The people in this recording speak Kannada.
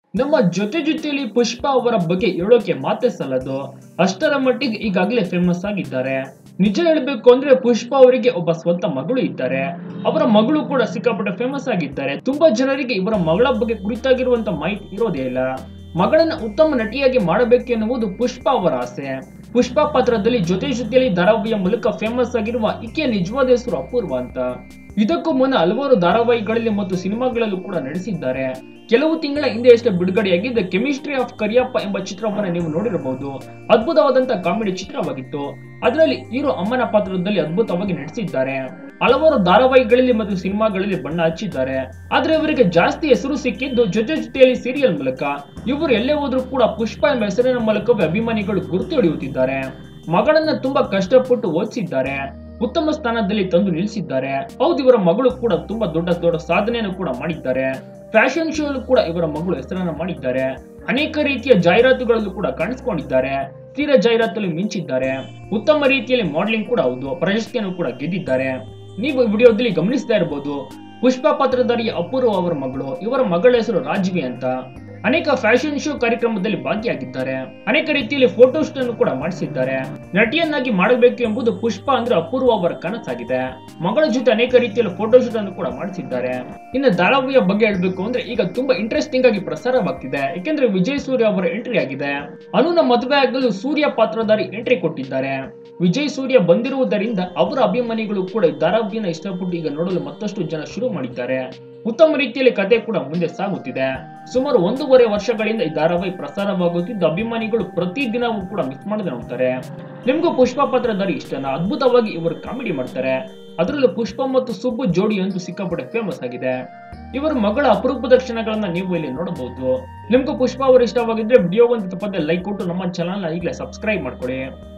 ನಮ್ಮ ಜೊತೆ ಜೊತೆಯಲ್ಲಿ ಪುಷ್ಪ ಅವರ ಬಗ್ಗೆ ಹೇಳೋಕೆ ಮಾತೆ ಸಲ್ಲದು ಅಷ್ಟರ ಮಟ್ಟಿಗೆ ಈಗಾಗಲೇ ಫೇಮಸ್ ಆಗಿದ್ದಾರೆ ನಿಜ ಹೇಳಬೇಕು ಅಂದ್ರೆ ಪುಷ್ಪ ಅವರಿಗೆ ಒಬ್ಬ ಸ್ವಂತ ಮಗಳು ಇದ್ದಾರೆ ಅವರ ಮಗಳು ಕೂಡ ಸಿಕ್ಕಾಪಟ್ಟೆ ಫೇಮಸ್ ಆಗಿದ್ದಾರೆ ತುಂಬಾ ಜನರಿಗೆ ಇವರ ಮಗಳ ಬಗ್ಗೆ ಕುರಿತಾಗಿರುವಂತ ಮಾಹಿತಿ ಇರೋದೇ ಇಲ್ಲ ಮಗಳನ್ನ ಉತ್ತಮ ನಟಿಯಾಗಿ ಮಾಡಬೇಕು ಎನ್ನುವುದು ಪುಷ್ಪ ಅವರ ಆಸೆ ಪುಷ್ಪ ಪಾತ್ರದಲ್ಲಿ ಜೊತೆ ಜೊತೆಯಲ್ಲಿ ಧಾರಾವಾಹಿಯ ಮೂಲಕ ಫೇಮಸ್ ಆಗಿರುವ ಈಕೆಯ ನಿಜವಾದ ಹೆಸರು ಅಪೂರ್ವ ಅಂತ ಇದಕ್ಕೂ ಮುನ್ನ ಹಲವಾರು ಧಾರಾವಾಹಿಗಳಲ್ಲಿ ಮತ್ತು ಸಿನಿಮಾಗಳಲ್ಲೂ ಕೂಡ ನಡೆಸಿದ್ದಾರೆ ಕೆಲವು ತಿಂಗಳ ಹಿಂದೆ ಅಷ್ಟೇ ಬಿಡುಗಡೆಯಾಗಿದ್ದ ಕೆಮಿಸ್ಟ್ರಿ ಆಫ್ ಕರಿಯಪ್ಪ ಎಂಬ ಚಿತ್ರವನ್ನು ನೀವು ನೋಡಿರಬಹುದು ಅದ್ಭುತವಾದಂತಹ ಕಾಮಿಡಿ ಚಿತ್ರವಾಗಿತ್ತು ಅದರಲ್ಲಿ ಹೀರೋ ಅಮ್ಮನ ಪಾತ್ರದಲ್ಲಿ ಅದ್ಭುತವಾಗಿ ನಟಿಸಿದ್ದಾರೆ ಹಲವಾರು ಧಾರಾವಾಹಿಗಳಲ್ಲಿ ಮತ್ತು ಸಿನಿಮಾಗಳಲ್ಲಿ ಬಣ್ಣ ಹಚ್ಚಿದ್ದಾರೆ ಆದ್ರೆ ಇವರಿಗೆ ಜಾಸ್ತಿ ಹೆಸರು ಸಿಕ್ಕಿದ್ದು ಜೊತೆ ಜೊತೆಯಲ್ಲಿ ಸೀರಿಯಲ್ ಮೂಲಕ ಇವರು ಎಲ್ಲೇ ಹೋದ್ರೂ ಕೂಡ ಪುಷ್ಪ ಎಂಬ ಹೆಸರಿನ ಮೂಲಕವೇ ಅಭಿಮಾನಿಗಳು ಗುರುತು ಹಿಡಿಯುತ್ತಿದ್ದಾರೆ ಮಗಳನ್ನ ತುಂಬಾ ಕಷ್ಟಪಟ್ಟು ಓದಿಸಿದ್ದಾರೆ ಉತ್ತಮ ಸ್ಥಾನದಲ್ಲಿ ತಂದು ನಿಲ್ಲಿಸಿದ್ದಾರೆ ಹೌದು ಇವರ ಮಗಳು ಕೂಡ ತುಂಬಾ ದೊಡ್ಡ ದೊಡ್ಡ ಸಾಧನೆಯನ್ನು ಕೂಡ ಮಾಡಿದ್ದಾರೆ ಫ್ಯಾಷನ್ ಶೋ ಕೂಡ ಇವರ ಮಗಳು ಹೆಸರನ್ನ ಮಾಡಿದ್ದಾರೆ ಅನೇಕ ರೀತಿಯ ಜಾಹೀರಾತುಗಳಲ್ಲೂ ಕೂಡ ಕಾಣಿಸ್ಕೊಂಡಿದ್ದಾರೆ ತೀರ ಜಾಹೀರಾತಲ್ಲಿ ಮಿಂಚಿದ್ದಾರೆ ಉತ್ತಮ ರೀತಿಯಲ್ಲಿ ಮಾಡೆಲಿಂಗ್ ಕೂಡ ಹೌದು ಪ್ರಶಸ್ತಿಯನ್ನು ಕೂಡ ಗೆದ್ದಿದ್ದಾರೆ ನೀವು ಈ ವಿಡಿಯೋದಲ್ಲಿ ಗಮನಿಸ್ತಾ ಇರಬಹುದು ಪುಷ್ಪ ಪಾತ್ರಧಾರಿಯ ಅಪೂರ್ವ ಅವರ ಮಗಳು ಇವರ ಮಗಳ ಹೆಸರು ರಾಜ್ವಿ ಅಂತ ಅನೇಕ ಫ್ಯಾಷನ್ ಶೋ ಕಾರ್ಯಕ್ರಮದಲ್ಲಿ ಭಾಗಿಯಾಗಿದ್ದಾರೆ ಅನೇಕ ರೀತಿಯಲ್ಲಿ ಫೋಟೋಶೂಟ್ ಅನ್ನು ಕೂಡ ಮಾಡಿಸಿದ್ದಾರೆ ನಟಿಯನ್ನಾಗಿ ಮಾಡಬೇಕು ಎಂಬುದು ಪುಷ್ಪ ಅಂದ್ರೆ ಅಪೂರ್ವ ಅವರ ಕನಸಾಗಿದೆ ಮಗಳ ಜೊತೆ ಅನೇಕ ರೀತಿಯಲ್ಲಿ ಫೋಟೋಶೂಟ್ ಅನ್ನು ಕೂಡ ಮಾಡಿಸಿದ್ದಾರೆ ಇನ್ನು ಧಾರಾವಾಹಿಯ ಬಗ್ಗೆ ಹೇಳ್ಬೇಕು ಅಂದ್ರೆ ಈಗ ತುಂಬಾ ಇಂಟ್ರೆಸ್ಟಿಂಗ್ ಆಗಿ ಪ್ರಸಾರವಾಗ್ತಿದೆ ಯಾಕೆಂದ್ರೆ ವಿಜಯ್ ಸೂರ್ಯ ಅವರ ಎಂಟ್ರಿ ಆಗಿದೆ ಅನುನ ಮದುವೆ ಆಗಲು ಸೂರ್ಯ ಪಾತ್ರಧಾರಿ ಎಂಟ್ರಿ ಕೊಟ್ಟಿದ್ದಾರೆ ವಿಜಯ್ ಸೂರ್ಯ ಬಂದಿರುವುದರಿಂದ ಅವರ ಅಭಿಮಾನಿಗಳು ಕೂಡ ಈ ಧಾರಾವಾಹಿಯನ್ನ ಇಷ್ಟಪಟ್ಟು ಈಗ ನೋಡಲು ಮತ್ತಷ್ಟು ಜನ ಶುರು ಮಾಡಿದ್ದಾರೆ ಉತ್ತಮ ರೀತಿಯಲ್ಲಿ ಕತೆ ಕೂಡ ಮುಂದೆ ಸಾಗುತ್ತಿದೆ ಸುಮಾರು ಒಂದೂವರೆ ವರ್ಷಗಳಿಂದ ಈ ಧಾರಾವಾಹಿ ಪ್ರಸಾರವಾಗುತ್ತಿದ್ದು ಅಭಿಮಾನಿಗಳು ಪ್ರತಿ ದಿನವೂ ಕೂಡ ಮಿಸ್ ಮಾಡದೆ ನೋಡ್ತಾರೆ ನಿಮ್ಗೂ ಪುಷ್ಪ ಪಾತ್ರಧಾರಿ ಇಷ್ಟನ ಅದ್ಭುತವಾಗಿ ಇವರು ಕಾಮಿಡಿ ಮಾಡ್ತಾರೆ ಅದರಲ್ಲೂ ಪುಷ್ಪ ಮತ್ತು ಸುಬ್ಬು ಜೋಡಿ ಅಂತೂ ಸಿಕ್ಕಾಪಟ್ಟೆ ಫೇಮಸ್ ಆಗಿದೆ ಇವರ ಮಗಳ ಅಪರೂಪದ ಕ್ಷಣಗಳನ್ನ ನೀವು ಇಲ್ಲಿ ನೋಡಬಹುದು ನಿಮ್ಗೂ ಪುಷ್ಪ ಅವರು ಇಷ್ಟವಾಗಿದ್ರೆ ವಿಡಿಯೋ ಒಂದು ತಪ್ಪದೆ ಲೈಕ್ ಕೊಟ್ಟು ನಮ್ಮ ಚಾನಲ್ ಈಗಲೇ ಸಬ್ಸ್ಕ್ರೈಬ್ ಮಾಡ್ಕೊಳ್ಳಿ